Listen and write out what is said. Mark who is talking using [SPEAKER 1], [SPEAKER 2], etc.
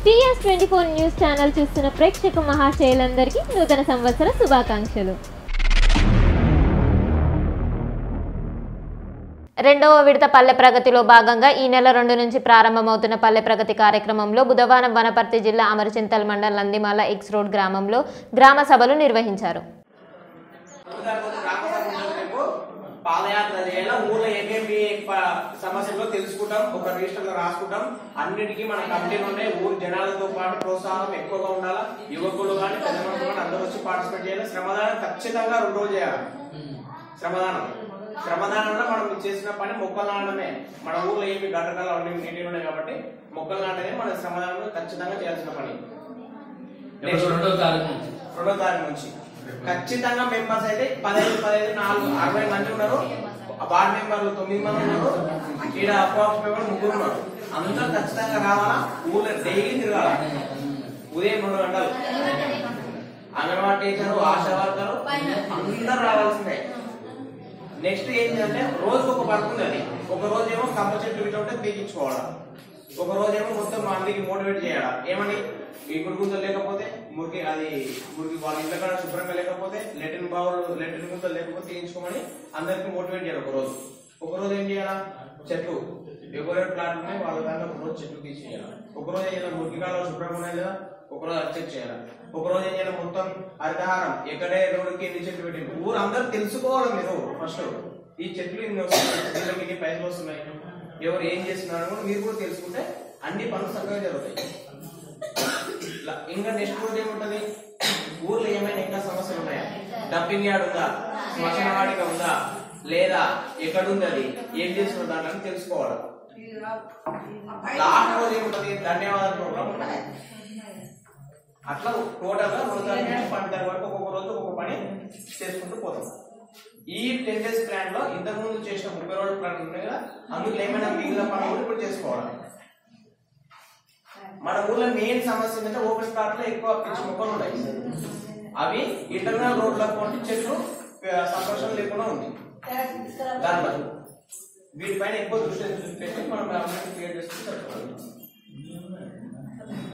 [SPEAKER 1] CS twenty four news channel చూస్తున్న ప్రేక్షక మహాశయులందరికీ నూతన సంవత్సర శుభాకాంక్షలు
[SPEAKER 2] రెండవ విడత పల్లె ప్రగతిలో భాగంగా ఈ నెల రెండు నుంచి ప్రారంభమవుతున్న పల్లె ప్రగతి కార్యక్రమంలో బుధవారం వనపర్తి జిల్లా అమరచింతల్ మండల్ నందిమాల ఎక్స్ రోడ్ గ్రామంలో గ్రామ సభలు నిర్వహించారు
[SPEAKER 3] రేపు పాదయాత్ర చేయాలి ఊర్లో ఏమేమి ప- సమస్యలు తెలుసుకుంటాం ఒక రిజిస్టర్ లో రాసుకుంటాం అన్నిటికీ మన కమిటీలు ఉన్నాయి ఊరు జనాలతో పాటు ప్రోత్సాహం ఎక్కువగా ఉండాలా యువకులు కానీ పెద్దమంది కానీ అందరూ వచ్చి పార్టిసిపేట్ చేయాలి శ్రమదానం ఖచ్చితంగా రెండు రోజులు చేయాలి శ్రమదానం శ్రమదానంలో మనం చేసిన పని మొక్కలు నాటడమే మన ఊర్లో ఏమి గడ్డకాలు అన్ని నీటిలు ఉన్నాయి కాబట్టి మొక్కలు నాటడమే మన శ్రమదానంలో ఖచ్చితంగా చేయాల్సిన పని
[SPEAKER 4] ఎప్పుడు రెండో తారీఖు నుంచి
[SPEAKER 3] రెండో తారీఖు నుంచి ఖచ్చితంగా మెంబర్స్ అయితే పదహైదు పదహైదు నాలుగు అరవై మంది ఉన్నారు వార్డ్ మెంబర్లు తొమ్మిది మంది ఉన్నారు ఈడ అప్రాక్స్ మెంబర్ ముగ్గురు ఉన్నారు అందరూ ఖచ్చితంగా రావాలా ఊళ్ళో డైలీ తిరగాల ఉదయం రెండు గంటలు అంగన్వాడీ టీచరు ఆశా వర్కరు అందరూ రావాల్సిందే నెక్స్ట్ ఏంటంటే రోజుకు ఒక వర్క్ ఉంది అది ఒక రోజు ఏమో కంప చెట్టు ఇట్లా ఉంటే పీకించుకోవడం ఒక రోజు ఏమో మొత్తం మందికి మోటివేట్ చేయడం ఏమని ఈ గురుగుంతలు లేకపోతే మురికి అది మురికి వాళ్ళ ఇంట్లో కాడ శుభ్రంగా లేకపోతే లెటిన్ బావులు లెటిన్ గుంతలు లేకపోతే తీయించుకోమని అందరికి మోటివేట్ చేయాలి ఒక రోజు ఒక రోజు ఏం చేయాలా చెట్లు ఎవరెవరు ప్లాట్ ఉన్నాయి వాళ్ళ దాంట్లో ఒక రోజు చెట్లు తీసేయాలి ఒక రోజు ఏం చేయాలి మురికి కాలువ శుభ్రంగా ఉన్నాయి లేదా ఒక రోజు అర్చక్ చేయాలి ఒక రోజు ఏం చేయాలి మొత్తం హరితహారం ఎక్కడే రోడ్డుకి ఎన్ని చెట్లు పెట్టింది ఊరు అందరూ తెలుసుకోవాలి మీరు ఫస్ట్ ఈ చెట్లు ఇన్ని వస్తున్నాయి వీళ్ళకి ఇన్ని పైసలు వస్తున్నాయి ఎవరు ఏం చేస్తున్నారు కూడా మీరు కూడా తెలుసుకుంటే అన్ని పనులు చక్కగా జరుగుతాయి ఇట్లా ఇంకా నెక్స్ట్ రోజు ఏముంటది ఊర్లో ఏమైనా ఇంకా సమస్యలు ఉన్నాయా డబ్బింగ్ యార్డ్ ఉందా శ్మశాన వాటిక ఉందా లేదా ఎక్కడ ఉంది అది ఏం చేస్తున్నారు దాంట్లో అని తెలుసుకోవాలి లాస్ట్ రోజు ఏముంటది ధన్యవాదాలు ప్రోగ్రామ్ ఉంటుంది అట్లా టోటల్ గా రెండు తారీఖు నుంచి పన్నెండు తారీఖు వరకు ఒక్కొక్క రోజు ఒక్కొక్క పని చేసుకుంటూ పోతాం ఈ టెన్ డేస్ ప్లాన్ లో ఇంతకు ముందు చేసిన ముప్పై రోజుల ప్లాన్ ఉన్నాయి కదా అందులో ఏమైనా మిగిలిన పనులు కూడా ఇప్పుడు చేసుకోవాలి మన ఊర్లో మెయిన్ సమస్య ఏంటంటే ఓపెన్ స్పాట్ లో ఎక్కువ పిచ్చి మొక్కలు ఉన్నాయి అవి ఇంటర్నల్ రోడ్ల పోటీ చెట్లు ఆ, సంరక్షణ లేకుండా ఉంది దానిలో వీటిపైన ఎక్కువ దృష్టి పెట్టి మనం క్రియేట్ చేసుకుంటే సరిపోతుంది